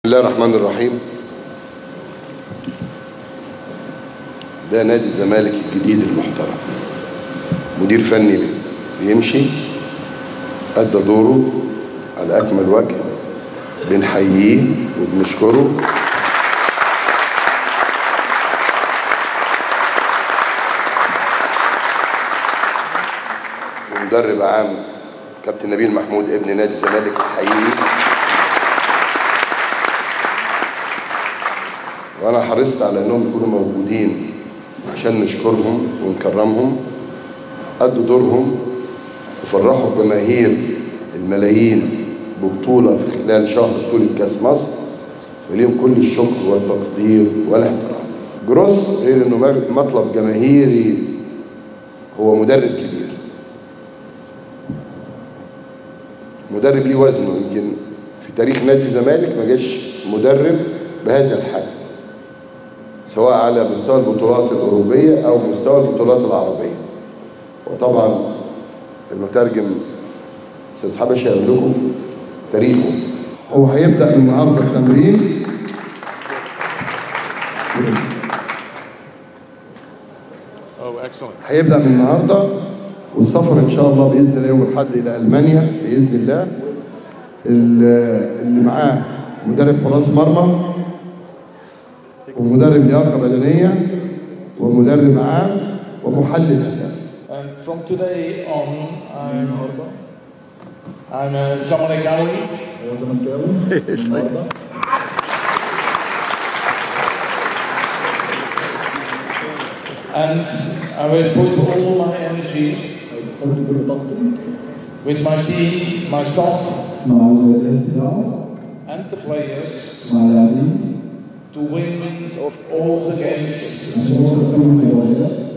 بسم الله الرحمن الرحيم ده نادي الزمالك الجديد المحترم مدير فني بيمشي أدى دوره على أكمل وجه بنحييه وبنشكره ومدرب عام كابتن نبيل محمود ابن نادي الزمالك بنحييه وانا حرصت على انهم يكونوا موجودين عشان نشكرهم ونكرمهم ادوا دورهم وفرحوا الجماهير الملايين ببطوله في خلال شهر بطوله كاس مصر فليهم كل الشكر والتقدير والاحترام جروس غير انه مطلب جماهيري هو مدرب كبير مدرب ليه وزنه يمكن في تاريخ نادي الزمالك ما جاش مدرب بهذا الحجم سواء على مستوى البطولات الأوروبية أو مستوى البطولات العربية وطبعا المترجم أستاذ حبشي هيقول لكم تاريخه هو هيبدأ من النهارده التمرين Oh, excellent. هيبدأ من النهارده والسفر إن شاء الله بإذن الله يوم الأحد إلى ألمانيا بإذن الله اللي معاه مدرب حراس مرمى ومدرب لياقه بدنيه ومدرب عام ومحلل اهداف And from today on, I'm, I'm a Zamalek gallery. هو زملكاوي النهارده And I will put all my energy قلت كل طاقته with my team, my staff, مع الجهاز بتاعه and the players مع اللاعبين to win all the games. عشان نوصل كل المباريات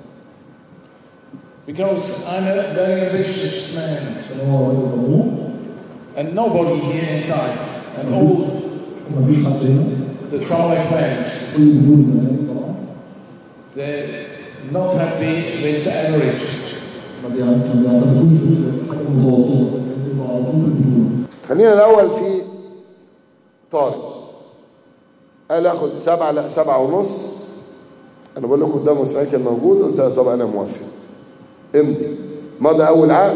Because I'm a very ambitious man, عشان هو راجل طموح and nobody here inside, and all ومفيش حد هنا the Zamalek fans, كل جمهور الزمالك طبعا they're not happy with the average. ما بيعملوش ما بيعتمدوش حاجه متوسطه لازم يبقى على طول في البطوله خلينا الأول في طارق قال آخد سبعة لا سبعة ونص أنا بقول لكم قدام إسماعيل كان موجود قلت له طب أنا موافق امضي مضى أول عقد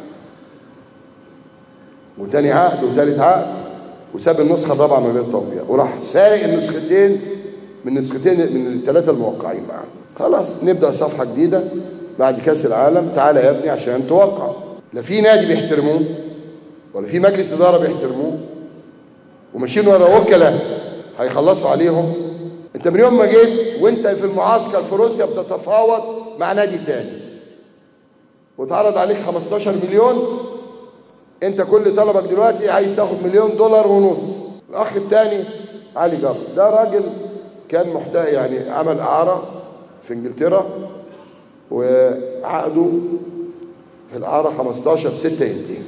وتاني عقد وتالت عقد وساب النسخة الرابعة من غير توقيع وراح سارق النسختين من نسختين من الثلاثة الموقعين معاه خلاص نبدأ صفحة جديدة بعد كأس العالم تعالى يا ابني عشان توقع لا في نادي بيحترموه ولا في مجلس إدارة بيحترموه وماشيين ورا وكلاء هيخلصوا عليهم انت من يوم ما جيت وانت في المعسكر في روسيا بتتفاوض مع نادي تاني واتعرض عليك 15 مليون انت كل طلبك دلوقتي عايز تاخد مليون دولار ونص الاخ التاني علي جبر ده راجل كان محتاج يعني عمل اعاره في انجلترا وعقده في الاعاره 15 6 ينتهي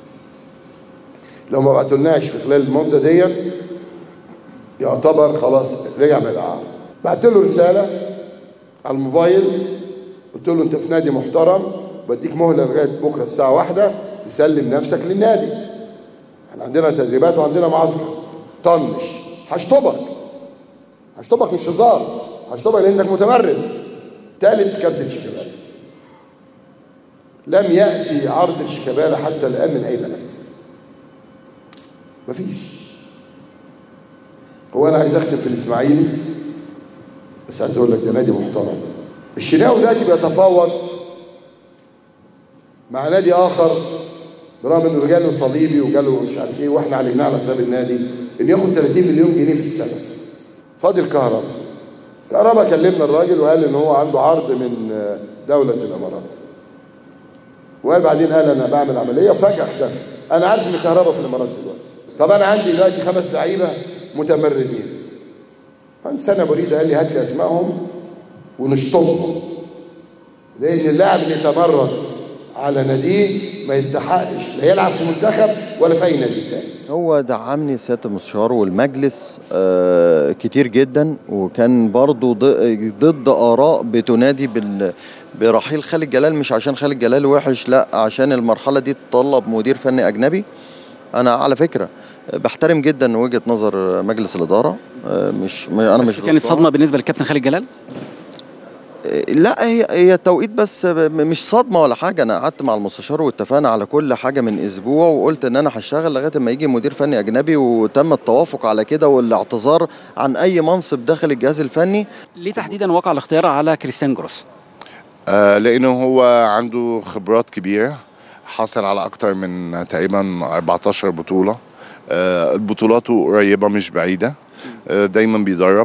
لو ما بعتولناش في خلال المده دي يعتبر خلاص رجع من الاعاره بعت له رساله على الموبايل قلت له انت في نادي محترم بديك مهله لغايه بكره الساعه واحدة تسلم نفسك للنادي احنا عندنا تدريبات وعندنا معسكر طنش هشطبك هشطبك مش هزار هشطبك لانك متمرد ثالث كابتن شيكابالا لم ياتي عرض شيكابالا حتى الان من اي بلد مفيش هو انا عايز اختم في الاسماعيلي بس عايز اقول لك ده نادي محترم الشناوي دلوقتي بيتفاوض مع نادي اخر برغم انه جاله صليبي وجاله مش عارف ايه واحنا علمناه على حساب النادي انه ياخد 30 مليون جنيه في السنه فاضل كهرباء كهرباء كلمنا الراجل وقال ان هو عنده عرض من دوله الامارات وقال بعدين قال انا بعمل عمليه وفجاه اختفى انا عارف ان كهرباء في الامارات دلوقتي طب انا عندي دلوقتي خمس لعيبه متمردين عند سنه بريده قال لي هات لي اسمائهم ونشطبهم لان اللاعب اللي يتمرد على ناديه ما يستحقش لا يلعب في منتخب ولا في اي نادي تاني هو دعمني سياده المستشار والمجلس آه، كتير جدا وكان برضو ض- ضد اراء بتنادي بال برحيل خالد جلال مش عشان خالد جلال وحش لا عشان المرحله دي تطلب مدير فني اجنبي انا على فكره بحترم جدا وجهه نظر مجلس الاداره آه، مش انا بس مش كانت ضدها. صدمه بالنسبه للكابتن خالد جلال لا هي هي التوقيت بس مش صدمه ولا حاجه انا قعدت مع المستشار واتفقنا على كل حاجه من اسبوع وقلت ان انا هشتغل لغايه ما يجي مدير فني اجنبي وتم التوافق على كده والاعتذار عن اي منصب داخل الجهاز الفني ليه تحديدا وقع الاختيار على كريستيان جروس آه لانه هو عنده خبرات كبيره حاصل على اكتر من تقريبا 14 بطوله آه بطولاته قريبه مش بعيده آه دايما بيدرب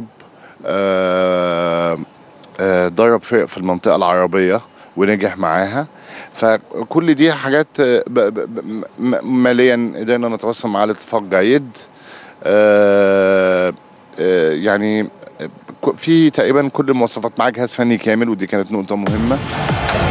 آه آه درب فرق في المنطقه العربيه ونجح معاها فكل دي حاجات آه، ب- ب- ب- م- ماليا قدرنا نتواصل معاه لاتفاق جيد آه آه يعني آه، في تقريبا كل المواصفات مع جهاز فني كامل ودي كانت نقطه مهمه